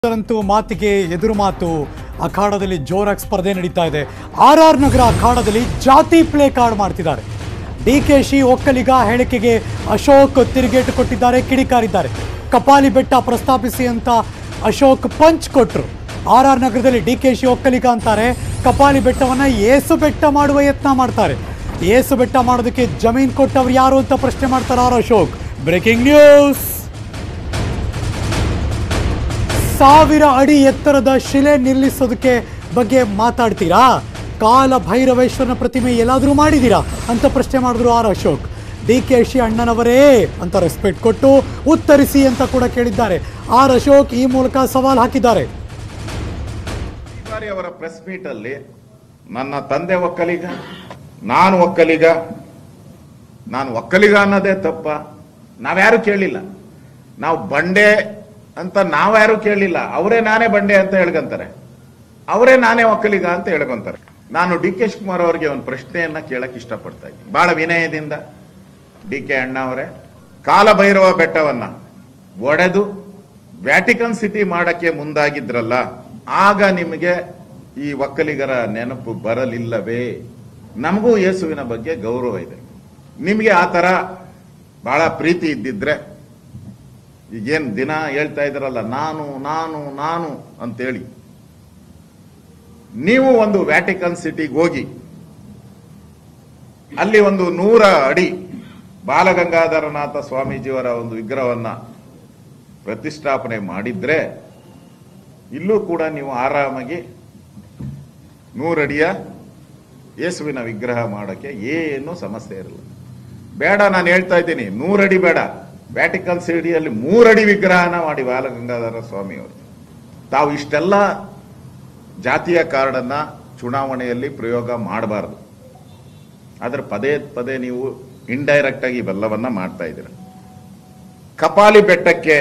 ಅಂತೂ ಮಾತಿಗೆ ಎದುರು ಮಾತು ಅಖಾಡದಲ್ಲಿ ಜೋರಾಗಿ ಸ್ಪರ್ಧೆ ನಡೀತಾ ಇದೆ ಆರ್ ಆರ್ ನಗರ ಅಖಾಡದಲ್ಲಿ ಜಾತಿ ಪ್ಲೇ ಕಾರ್ಡ್ ಮಾಡ್ತಿದ್ದಾರೆ ಡಿ ಕೆ ಶಿ ಒಕ್ಕಲಿಗ ಹೇಳಿಕೆಗೆ ಅಶೋಕ್ ತಿರುಗೇಟು ಕೊಟ್ಟಿದ್ದಾರೆ ಕಿಡಿಕಾರಿದ್ದಾರೆ ಕಪಾಲಿ ಬೆಟ್ಟ ಪ್ರಸ್ತಾಪಿಸಿ ಅಂತ ಅಶೋಕ್ ಪಂಚ್ ಕೊಟ್ರು ಆರ್ ಆರ್ ನಗರದಲ್ಲಿ ಡಿ ಕೆ ಶಿ ಒಕ್ಕಲಿಗ ಅಂತಾರೆ ಕಪಾಲಿ ಬೆಟ್ಟವನ್ನ ಏಸು ಬೆಟ್ಟ ಮಾಡುವ ಯತ್ನ ಮಾಡ್ತಾರೆ ಏಸು ಬೆಟ್ಟ ಮಾಡೋದಕ್ಕೆ ಜಮೀನ್ ಕೊಟ್ಟವ್ರು ಯಾರು ಅಂತ ಪ್ರಶ್ನೆ ಮಾಡ್ತಾರೆ ಆರ್ ಅಶೋಕ್ ಬ್ರೇಕಿಂಗ್ ನ್ಯೂಸ್ ಸಾವಿರ ಅಡಿ ಎತ್ತರದ ಶಿಲೆ ನಿಲ್ಲಿಸೋದಕ್ಕೆ ಬಗ್ಗೆ ಮಾತಾಡ್ತೀರಾ ಕಾಲ ಭೈರವೇಶ್ವರನ ಪ್ರತಿಮೆ ಎಲ್ಲಾದರೂ ಮಾಡಿದ್ದೀರಾ ಅಂತ ಪ್ರಶ್ನೆ ಮಾಡಿದ್ರು R Ashok D K Shi ಅಣ್ಣನವರೇ ಅಂತ ರೆಸ್ಪೆಕ್ಟ್ ಕೊಟ್ಟು ಉತ್ತರಿಸಿ ಅಂತ ಕೂಡ ಕೇಳಿದ್ದಾರೆ ಆರ್ ಅಶೋಕ್ ಈ ಮೂಲಕ ಸವಾಲ್ ಹಾಕಿದ್ದಾರೆ ಈ ಬಾರಿ ಅವರ ಪ್ರೆಸ್ ಮೀಟ್ ಅಲ್ಲಿ ನನ್ನ ತಂದೆ ಒಕ್ಕಲಿಗ ನಾನು ಒಕ್ಕಲಿಗ ನಾನು ಒಕ್ಕಲಿಗ ಅನ್ನೋದೇ ತಪ್ಪ ನಾವ್ಯಾರು ಕೇಳಿಲ್ಲ ನಾವು ಬಂಡೆ ಅಂತ ನಾವ್ಯಾರು ಕೇಳಿಲ್ಲ ಅವರೇ ನಾನೇ ಬಂಡೆ ಅಂತ ಹೇಳ್ಕೊಂತಾರೆ ಅವರೇ ನಾನೇ ಒಕ್ಕಲಿಗ ಅಂತ ಹೇಳ್ಕೊಂತಾರೆ ನಾನು ಡಿ ಕೆ ಶಿವಕುಮಾರ್ ಅವರಿಗೆ ಒಂದು ಪ್ರಶ್ನೆಯನ್ನ ಕೇಳಕ್ ಇಷ್ಟಪಡ್ತಾ ಇದ್ದೀನಿ ಬಹಳ ವಿನಯದಿಂದ ಡಿ ಕೆ ಅಣ್ಣ ಅವರೇ ಕಾಲಭೈರವ ಬೆಟ್ಟವನ್ನ ಒಡೆದು ವ್ಯಾಟಿಕನ್ ಸಿಟಿ ಮಾಡಕ್ಕೆ ಮುಂದಾಗಿದ್ರಲ್ಲ ಆಗ ನಿಮಗೆ ಈ ಒಕ್ಕಲಿಗರ ನೆನಪು ಬರಲಿಲ್ಲವೇ ನಮಗೂ ಯೇಸುವಿನ ಬಗ್ಗೆ ಗೌರವ ಇದೆ ನಿಮಗೆ ಆ ತರ ಬಹಳ ಪ್ರೀತಿ ಇದ್ದಿದ್ರೆ ಈಗೇನ್ ದಿನ ಹೇಳ್ತಾ ಇದ್ರಲ್ಲ ನಾನು ನಾನು ನಾನು ಅಂತೇಳಿ ನೀವು ಒಂದು ವ್ಯಾಟಿಕನ್ ಸಿಟಿಗೆ ಹೋಗಿ ಅಲ್ಲಿ ಒಂದು ನೂರ ಅಡಿ ಬಾಲಗಂಗಾಧರನಾಥ ಸ್ವಾಮೀಜಿಯವರ ಒಂದು ವಿಗ್ರಹವನ್ನ ಪ್ರತಿಷ್ಠಾಪನೆ ಮಾಡಿದ್ರೆ ಇಲ್ಲೂ ಕೂಡ ನೀವು ಆರಾಮಾಗಿ ನೂರಡಿಯ ಯೇಸುವಿನ ವಿಗ್ರಹ ಮಾಡಕ್ಕೆ ಏನು ಸಮಸ್ಯೆ ಇರಲ್ಲ ಬೇಡ ನಾನು ಹೇಳ್ತಾ ಇದ್ದೀನಿ ನೂರಡಿ ಬೇಡ ವ್ಯಾಟಿಕನ್ ಸಿಟಿಯಲ್ಲಿ ಮೂರಡಿ ವಿಗ್ರಹನ ಮಾಡಿ ಬಾಲಗಂಗಾಧರ ಸ್ವಾಮಿಯವರು ತಾವು ಇಷ್ಟೆಲ್ಲ ಜಾತಿಯ ಕಾರ್ಡನ್ನ ಚುನಾವಣೆಯಲ್ಲಿ ಪ್ರಯೋಗ ಮಾಡಬಾರದು ಆದ್ರೆ ಪದೇ ಪದೇ ನೀವು ಇಂಡೈರೆಕ್ಟ್ ಆಗಿ ಇವೆಲ್ಲವನ್ನ ಮಾಡ್ತಾ ಇದ್ದೀರ ಕಪಾಲಿ ಬೆಟ್ಟಕ್ಕೆ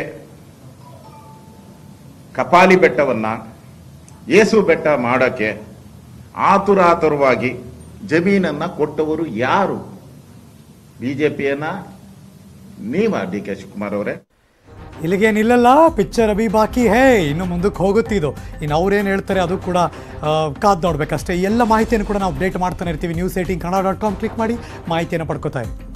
ಕಪಾಲಿ ಬೆಟ್ಟವನ್ನ ಏಸು ಬೆಟ್ಟ ಮಾಡಕ್ಕೆ ಆತುರಾತುರವಾಗಿ ಜಮೀನನ್ನ ಕೊಟ್ಟವರು ಯಾರು ಬಿಜೆಪಿಯನ್ನ ನೀವ ಡಿ ಕೆ ಶಿವಕುಮಾರ್ ಅವರೇ ಇಲ್ಲಿಗೆ ನಿಲ್ಲಲ್ಲ ಪಿಕ್ಚರ್ ಅಭಿ ಬಾಕಿ ಹೇ ಇನ್ನು ಮುಂದಕ್ಕೆ ಹೋಗುತ್ತಿದ್ದು ಇನ್ನು ಅವ್ರೇನು ಹೇಳ್ತಾರೆ ಅದು ಕೂಡ ಆ, ಕಾದ್ ನೋಡ್ಬೇಕಷ್ಟೇ ಎಲ್ಲ ಮಾಹಿತಿಯನ್ನು ಕೂಡ ನಾವು ಅಪ್ಡೇಟ್ ಮಾಡ್ತಾನೆ ಇರ್ತೀವಿ news eighteen Kannada dot com click ಮಾಡಿ ಮಾಹಿತಿಯನ್ನು ಪಡ್ಕೋತಾ ಇರಿ